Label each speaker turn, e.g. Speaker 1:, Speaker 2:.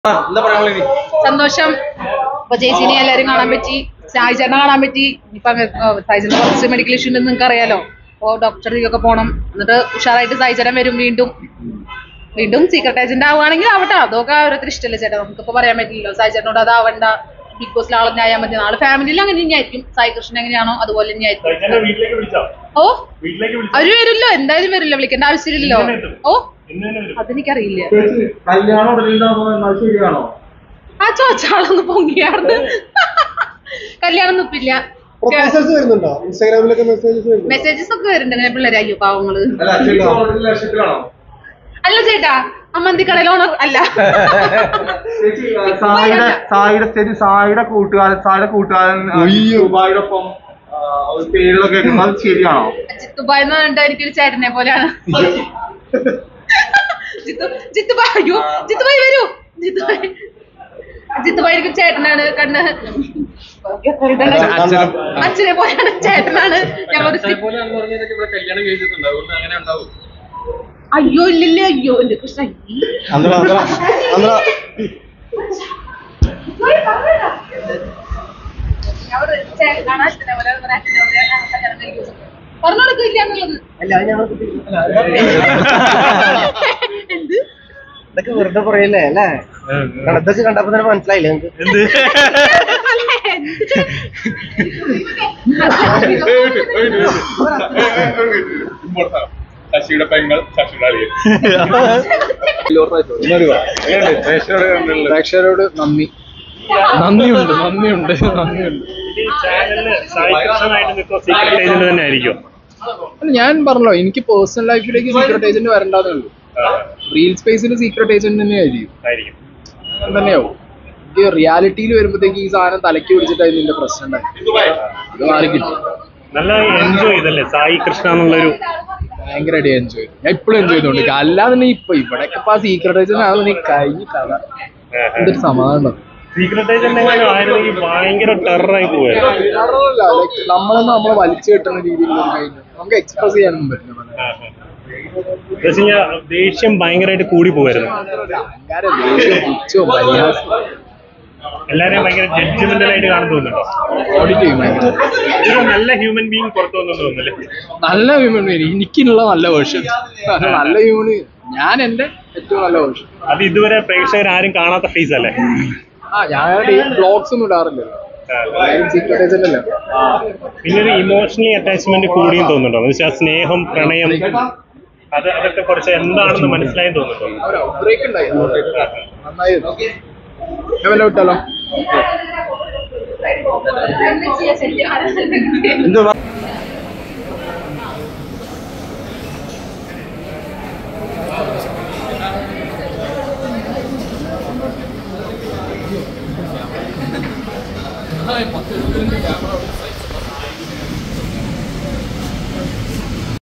Speaker 1: ആ, എന്താ പറയാനുള്ളത് ഇനി
Speaker 2: സന്തോഷം ഇപ്പൊ ചേച്ചിനെ എല്ലാരും കാണാൻ പറ്റി സായി ചേട്ടനെ കാണാൻ പറ്റി ഇപ്പൊ സായിച്ചേട്ടന് കുറച്ച് മെഡിക്കൽ ഇഷ്യൂ ഉണ്ടെന്ന് നിങ്ങൾക്ക് അറിയാലോ അപ്പോ ഡോക്ടറിലേക്കൊക്കെ പോണം എന്നിട്ട് ഉഷാറായിട്ട് സായി ചേട്ടൻ വരും വീണ്ടും വീണ്ടും സീക്രട്ട് ഏജന്റ് ആവുകയാണെങ്കിൽ ആവട്ടെ അതൊക്കെ ഓരോരുത്തർ ഇഷ്ടമല്ലേ ചേട്ടാ നമുക്കിപ്പോ പറയാൻ പറ്റില്ലല്ലോ സായി ചേട്ടനോട് അതാവണ്ട ബിഗ് ബോസിൽ ആളെ ആയാൽ മതി നാളെ ഫാമിലിയിൽ അങ്ങനെ തന്നെയായിരിക്കും സായി കൃഷ്ണൻ എങ്ങനെയാണോ അതുപോലെ തന്നെയായിരിക്കും
Speaker 3: സൈജാനെ വീട്ടിലേക്ക് വിളിച്ചോ
Speaker 2: ഓ
Speaker 3: വീട്ടിലേക്ക് വിളിച്ചോ
Speaker 2: അവര് വരുമല്ലോ എന്തായാലും വരില്ല വിളിക്കേണ്ട ആവശ്യമില്ലല്ലോ
Speaker 3: ഇന്ന് തന്നെ
Speaker 2: ഓ
Speaker 3: ഇന്ന് തന്നെ വരും
Speaker 2: അതെനിക്കറിയില്ല
Speaker 1: ചേച്ചി കല്യാണം ഉടനെയുണ്ടാവുമ്പോ അത് ശരിയാണോ
Speaker 2: ആ ചോച്ചാളൊന്ന് പൊങ്ങിയാർന്ന് കല്യാണം ഒന്നുമില്ല
Speaker 4: പ്രൊപ്പോസൽസ് വരുന്നുണ്ടോ ഇൻസ്റ്റാഗ്രാമിലൊക്കെ മെസ്സേജസ് വരുന്നുണ്ടോ
Speaker 2: മെസ്സേജസ് ഒക്കെ വരുന്നുണ്ട് അങ്ങനെ പിള്ളേരെ അയ്യോ പാവങ്ങള്
Speaker 1: അല്ല ചേച്ചി ഓൾറെഡി ലക്ഷത്തിലാണോ
Speaker 2: അല്ല ചേട്ടാ അമ്മന്തി കടയിൽ ഓണർ അല്ല
Speaker 1: ചേച്ചി ആ, സായിയുടെ സായിയുടെ ചേച്ചി സായിയുടെ കൂട്ടുകാരൻ സായിയുടെ കൂട്ടുകാരൻ ആ, ദുബായിയുടെ ഒപ്പം ആ, ഒരു പേരുകളൊക്കെ കേൾക്കുന്നത് അത് ശരിയാണോ
Speaker 2: ജിത്തുബായ് എന്ന് പറഞ്ഞിട്ട് എനിക്കൊരു ചേട്ടനെ പോലെയാണ് ജിത്തു ജിത്തുബായ് അയ്യോ ജിത്തുബായ് വരൂ ജിത്തുബായ് ജിത്തുബായ് എനിക്ക് ചേട്ടനാണ് കണ്ണ് അച്ഛനെ പോലെയാണ് ചേട്ടനാണ് ഞങ്ങളൊരു സ്റ്റിപ്പ് അയ്യോ ഇല്ലില്ല അയ്യോ എന്റെ കൃഷ്ണ ഈ.
Speaker 4: അന്നേരം അന്നേരം അന്നേരം
Speaker 2: ഞങ്ങളൊരു ചേട്ടനാണ് അച്ഛനെ പോലെ ഒരു അച്ഛനെ പോലെ കല്യാണം കഴിക്കും. പറഞ്ഞു കൊടുക്കില്ല എന്നുള്ളത് എന്ത്
Speaker 4: ഇതൊക്കെ വെറുതെ പറയല്ലേ അല്ലേ ഇതൊക്കെ കണ്ടപ്പോ തന്നെ മനസ്സിലായില്ലേ നിങ്ങക്ക്
Speaker 3: ശശിയുടെ പെങ്ങൾ ശശിയുടെ അളിയൻ
Speaker 5: പ്രേക്ഷകരോട് നന്ദി നന്ദിയുണ്ട് നന്ദിയുണ്ട് നന്ദിയുണ്ട്
Speaker 3: ഈ ചാനലില് സായി കൃഷ്ണനായിട്ട് നിൽക്കുന്ന സീക്രട്ട് ഏജന്റ് തന്നെ ആയിരിക്കും
Speaker 5: അല്ല, ഞാൻ പറഞ്ഞല്ലോ എനിക്ക് പേഴ്സണൽ ലൈഫിലേക്ക് സീക്രട്ട് ഏജന്റ് വരണ്ടാന്നേ ഉള്ളൂ റീൽ സ്പേസിൽ സീക്രട്ട് ഏജന്റ് തന്നെ ആയിരിക്കും
Speaker 3: ആയിരിക്കും
Speaker 5: അങ്ങനെ തന്നെയാവും എനിക്ക് റിയാലിറ്റിയിൽ വരുമ്പോഴത്തേക്ക് ഈ സാധനം തലയ്ക്ക് പിടിച്ചിട്ടായിരുന്നു ഇതിന്റെ പ്രശ്നം ഉണ്ടായി ഇത് മാറി കിട്ടി
Speaker 3: നല്ല എൻജോയ് ചെയ്തല്ലേ സായി കൃഷ്ണ എന്നുള്ളൊരു
Speaker 5: ഭയങ്കരമായിട്ട് എൻജോയ് ചെയ്തു ഞാൻ ഇപ്പോഴും എൻജോയ് ചെയ്തോണ്ട് അല്ലാതെ തന്നെ ഇപ്പൊ ഇവിടെയൊക്കെ ഇപ്പൊ ആ സീക്രട്ട് ഏജന്റ് ആവുന്ന കഴിഞ്ഞ കഥ എന്തൊരു സമാധാനം ഉണ്ടാവും
Speaker 3: സീക്രട്ട് ഏജന്റ് എങ്ങനെ ആയിരുന്നെങ്കിൽ ഭയങ്കര ടെററായി പോയായിരുന്നു
Speaker 5: അല്ല ലൈക്ക് നമ്മളൊന്നും നമ്മളെ വലിച്ചു കെട്ടുന്ന രീതിയിൽ കഴിഞ്ഞു നമുക്ക് എക്സ്പ്രസ് ചെയ്യാനൊന്നും പറ്റില്ല
Speaker 3: കഴിഞ്ഞാൽ ദേഷ്യം ഭയങ്കരമായിട്ട് കൂടി പോവായിരുന്നു
Speaker 5: അഹങ്കാരം ദേഷ്യം പുച്ഛവും പരിഹാസം
Speaker 3: എല്ലാരെയും ഭയങ്കര ജഡ്ജ്മെന്റൽ ആയിട്ട് കാണാൻ തോന്നുന്നുണ്ടോ
Speaker 5: ഓഡിറ്റ് ചെയ്യും ഭയങ്കര
Speaker 3: ഒരു നല്ല ഹ്യൂമൻ ബീങ് പുറത്തു വന്നു തോന്നുന്നില്ലേ
Speaker 5: നല്ല ഹ്യൂമൻ എനിക്കുള്ള നല്ല വേർഷൻ നല്ല ഹ്യൂമൻ ഞാൻ എന്റെ ഏറ്റവും നല്ല വേർഷൻ
Speaker 3: അത് ഇതുവരെ പ്രേക്ഷകർ ആരും കാണാത്ത ഫേസ് അല്ലേ
Speaker 5: ആ ഞാൻ ബ്ലോഗ്സ് ഒന്നും ഇടാറില്ലല്ലോ എല്ലാവരും സീക്രട്ട് ഏജന്റ് അല്ലേ
Speaker 3: പിന്നെ ഒരു ഇമോഷണലി അറ്റാച്ച്മെന്റ് കൂടിയും തോന്നുന്നുണ്ടോ എന്ന് വെച്ചാൽ സ്നേഹം പ്രണയം അത് അതൊക്കെ കുറച്ച് എന്താണെന്ന് മനസ്സിലായി തോന്നുന്നുണ്ടോ
Speaker 5: ഒരു ഔട്ട്ബ്രേക്ക് ഉണ്ടായി നന്നായിരുന്നു ഞാൻ വല്ല വിട്ടാലോ
Speaker 1: എന്തുവാ
Speaker 5: പത്ത്